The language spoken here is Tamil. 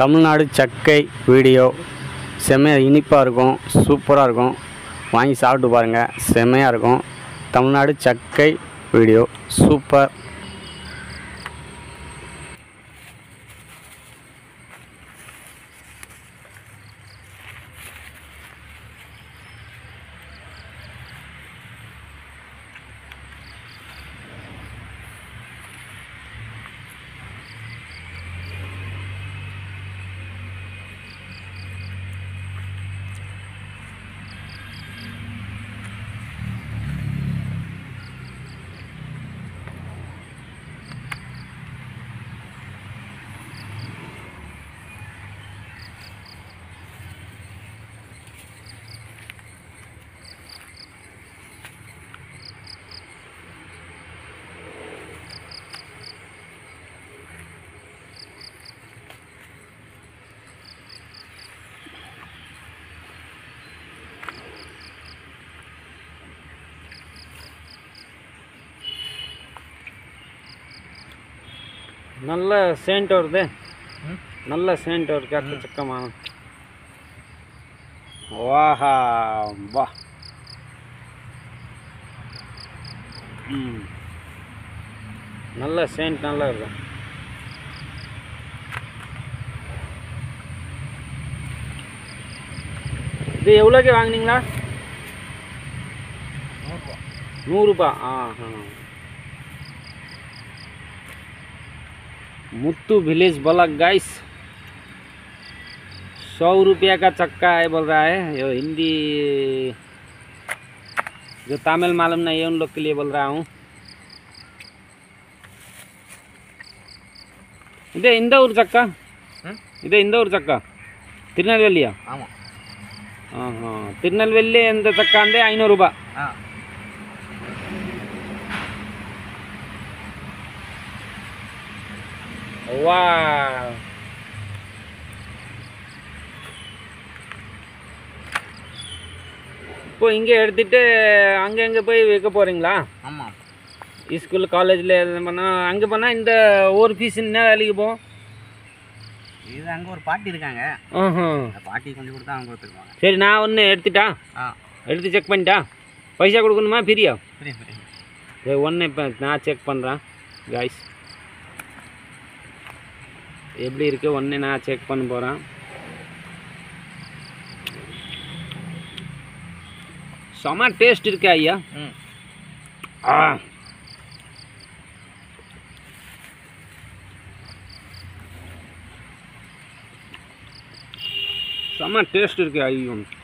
தமிழ்நாடு சக்கை வீடியோ செம்மையாக இனிப்பாக இருக்கும் சூப்பராக இருக்கும் வாங்கி சாப்பிட்டு பாருங்கள் செம்மையாக இருக்கும் தமிழ்நாடு சக்கை வீடியோ சூப்பர் நல்ல சேண்ட் வருது நல்ல சேண்ட் வருது அக்க சக்கமா வாஹா வா ம் நல்ல சேண்ட் நல்லா இருக்கும் இது எவ்வளோக்கு வாங்குனீங்களா நூறுரூபா ஆ ஆ मुत्तू विलेज ब्लॉक गाइस सौ रुपया का चक्का है बोल रहा है ये हिंदी जो तमिल मालूम नहीं है उन लोग के लिए बोल रहा हूँ இதே இந்த ஊர் சக்கா இதே இந்த ஊர் சக்கா திருநெல்வேலியா ஆமாம் ஆஹா திருநெல்வேலி இந்த சக்கா வந்து ஐநூறுரூபா ஆ வா இப்போ இங்கே எடுத்துட்டு அங்கே எங்கே போய் வைக்க போகிறீங்களா ஆமாம் ஸ்கூல் காலேஜில் எது பண்ணால் அங்கே போனால் இந்த ஒரு பீஸ் என்ன வேலைக்கு போகும் இது அங்கே ஒரு பாட்டி இருக்காங்க ஆஹா அந்த பாட்டி கொஞ்சம் கொடுத்தா அவங்க கொடுத்துருவாங்க சரி நான் ஒன்று எடுத்துட்டா ஆ எடுத்து செக் பண்ணிட்டா பைசா கொடுக்கணுமா ஃப்ரீயா புரியுது புரியுது சரி ஒன்று இப்போ நான் செக் பண்ணுறேன் காய்ஸ் எப்படி இருக்கு ஒன்று நான் செக் பண்ண போகிறேன் செம டேஸ்ட் இருக்கு ஐயா ம் ஆ செம டேஸ்ட் இருக்கு ஐயோ